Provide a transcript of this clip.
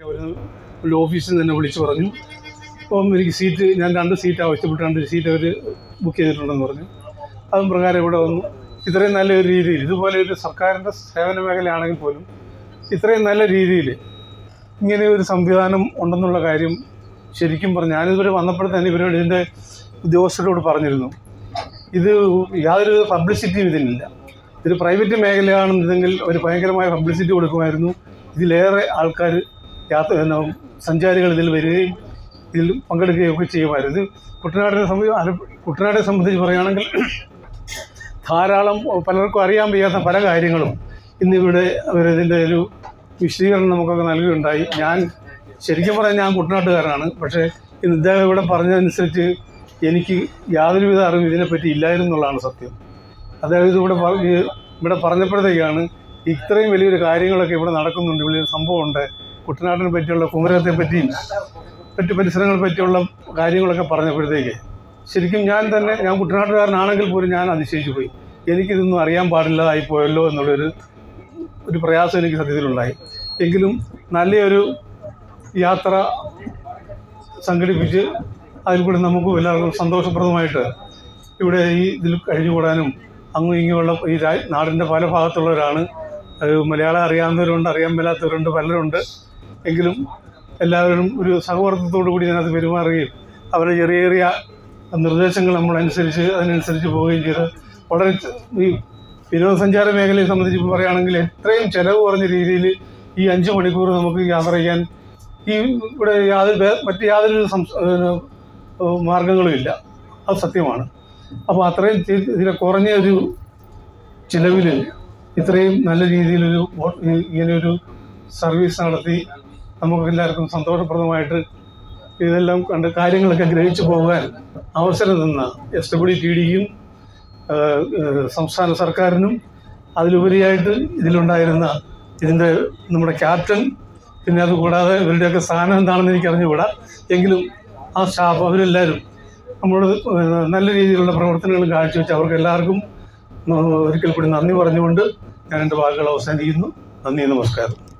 ഒരു ഒരു ഓഫീസിൽ നിന്ന് തന്നെ വിളിച്ചു പറഞ്ഞു അപ്പം എനിക്ക് സീറ്റ് ഞാൻ രണ്ട് സീറ്റ് ആവശ്യപ്പെട്ട് രണ്ട് സീറ്റ് അവർ ബുക്ക് ചെയ്തിട്ടുണ്ടെന്ന് പറഞ്ഞു അതും പ്രകാരം ഇവിടെ വന്നു ഇത്രയും നല്ല ഒരു രീതിയിൽ ഇതുപോലെ ഒരു സർക്കാരിൻ്റെ സേവന മേഖലയാണെങ്കിൽ പോലും ഇത്രയും നല്ല രീതിയിൽ ഇങ്ങനെ ഒരു സംവിധാനം ഉണ്ടെന്നുള്ള കാര്യം ശരിക്കും പറഞ്ഞു ഞാനിതുവരെ വന്നപ്പോൾ തന്നെ ഇവരോട് ഇതിൻ്റെ ഉദ്യോഗസ്ഥരോട് പറഞ്ഞിരുന്നു ഇത് യാതൊരു പബ്ലിസിറ്റിയും ഇതിനില്ല ഇത് പ്രൈവറ്റ് മേഖലയാണെന്നുണ്ടെങ്കിൽ ഒരു ഭയങ്കരമായ പബ്ലിസിറ്റി കൊടുക്കുമായിരുന്നു ഇതിലേറെ ആൾക്കാർ യാത്ര പിന്നെ സഞ്ചാരികൾ ഇതിൽ വരികയും ഇതിൽ പങ്കെടുക്കുകയും ഒക്കെ ചെയ്യുമായിരുന്നു ഇത് കുട്ടനാടിനെ സംബന്ധിച്ച് ആലപ്പുഴ കുട്ടനാടിനെ സംബന്ധിച്ച് പറയുകയാണെങ്കിൽ ധാരാളം പലർക്കും അറിയാൻ വയ്യാത്ത പല കാര്യങ്ങളും ഇന്നിവിടെ അവരിതിൻ്റെ ഒരു വിശദീകരണം നമുക്കൊക്കെ നൽകുകയുണ്ടായി ഞാൻ ശരിക്കും പറഞ്ഞാൽ ഞാൻ കുട്ടനാട്ടുകാരനാണ് പക്ഷേ ഇന്ന് ഇദ്ദേഹം ഇവിടെ പറഞ്ഞതനുസരിച്ച് എനിക്ക് യാതൊരുവിധ അറിവും ഇതിനെപ്പറ്റി ഇല്ലായിരുന്നു എന്നുള്ളതാണ് സത്യം അദ്ദേഹം ഇതിവിടെ പറഞ്ഞ് ഇവിടെ പറഞ്ഞപ്പോഴത്തേക്കാണ് ഇത്രയും വലിയൊരു കാര്യങ്ങളൊക്കെ ഇവിടെ നടക്കുന്നുണ്ട് വലിയൊരു സംഭവമുണ്ട് കുട്ടനാടിനെ പറ്റിയുള്ള കുമരകത്തെ പറ്റിയും മറ്റു പരിസരങ്ങളെ പറ്റിയുള്ള കാര്യങ്ങളൊക്കെ പറഞ്ഞപ്പോഴത്തേക്ക് ശരിക്കും ഞാൻ തന്നെ ഞാൻ കുട്ടനാട്ടുകാരനാണെങ്കിൽ പോലും ഞാൻ അതിശയിച്ചു പോയി എനിക്കിതൊന്നും അറിയാൻ പാടില്ലതായി പോയല്ലോ എന്നുള്ളൊരു ഒരു പ്രയാസം എനിക്ക് സത്യത്തിലുണ്ടായി എങ്കിലും നല്ലൊരു യാത്ര സംഘടിപ്പിച്ച് അതിൽ കൂടി നമുക്കും എല്ലാവർക്കും സന്തോഷപ്രദമായിട്ട് ഇവിടെ ഈ ഇതിൽ കഴിഞ്ഞുകൂടാനും അങ്ങും ഇങ്ങുമുള്ള ഈ രാ നാടിൻ്റെ പല ഭാഗത്തുള്ളവരാണ് അത് മലയാളം അറിയാവുന്നവരുണ്ട് അറിയാൻ മേലാത്തവരുണ്ട് പലരുണ്ട് എങ്കിലും എല്ലാവരും ഒരു സഹവർത്തത്തോടു കൂടി ഇതിനകത്ത് പെരുമാറുകയും അവരുടെ ചെറിയ ചെറിയ നിർദ്ദേശങ്ങൾ നമ്മളനുസരിച്ച് അതിനനുസരിച്ച് പോവുകയും ചെയ്ത് വളരെ ച- ഈ വിനോദസഞ്ചാര മേഖലയെ സംബന്ധിച്ച് ഇപ്പോൾ പറയുകയാണെങ്കിൽ എത്രയും ചിലവ് കുറഞ്ഞ രീതിയിൽ ഈ അഞ്ച് മണിക്കൂർ നമുക്ക് യാത്ര ചെയ്യാൻ ഈ ഇവിടെ യാതൊരു വേ- മറ്റ് യാതൊരു സംസ് ഏഹ് മാർഗങ്ങളും ഇല്ല അത് സത്യമാണ് അപ്പോൾ അത്രയും ചി- ഇതിലെ കുറഞ്ഞ ഒരു ചിലവിൽ ഇത്രയും നല്ല രീതിയിലൊരു ബോ- ഈ- ഇങ്ങനെയൊരു സർവീസ് നടത്തി നമുക്ക് എല്ലാവർക്കും സന്തോഷപ്രദമായിട്ട് ഇതെല്ലാം കണ്ട് കാര്യങ്ങളൊക്കെ ഗ്രഹിച്ചു പോകാൻ അവസരം തന്ന എസ് ഡബ്ല്യു ടി ഡിയും സംസ്ഥാന സർക്കാരിനും അതിലുപരിയായിട്ട് ഇതിലുണ്ടായിരുന്ന ഇതിൻ്റെ നമ്മുടെ ക്യാപ്റ്റൻ പിന്നെ അതുകൂടാതെ ഇവരുടെയൊക്കെ സ്ഥാനം എന്താണെന്ന് എനിക്ക് അറിഞ്ഞുകൂടാ എങ്കിലും ആ സ്റ്റാഫ് അവരെല്ലാവരും നമ്മളോട് ഏഹ് നല്ല രീതിയിലുള്ള പ്രവർത്തനങ്ങൾ കാഴ്ചവെച്ച് അവർക്ക് എല്ലാവർക്കും ഒരിക്കൽ കൂടി നന്ദി പറഞ്ഞുകൊണ്ട് ഞാൻ എൻ്റെ വാക്കുകൾ അവസാനിക്കുന്നു നന്ദി നമസ്കാരം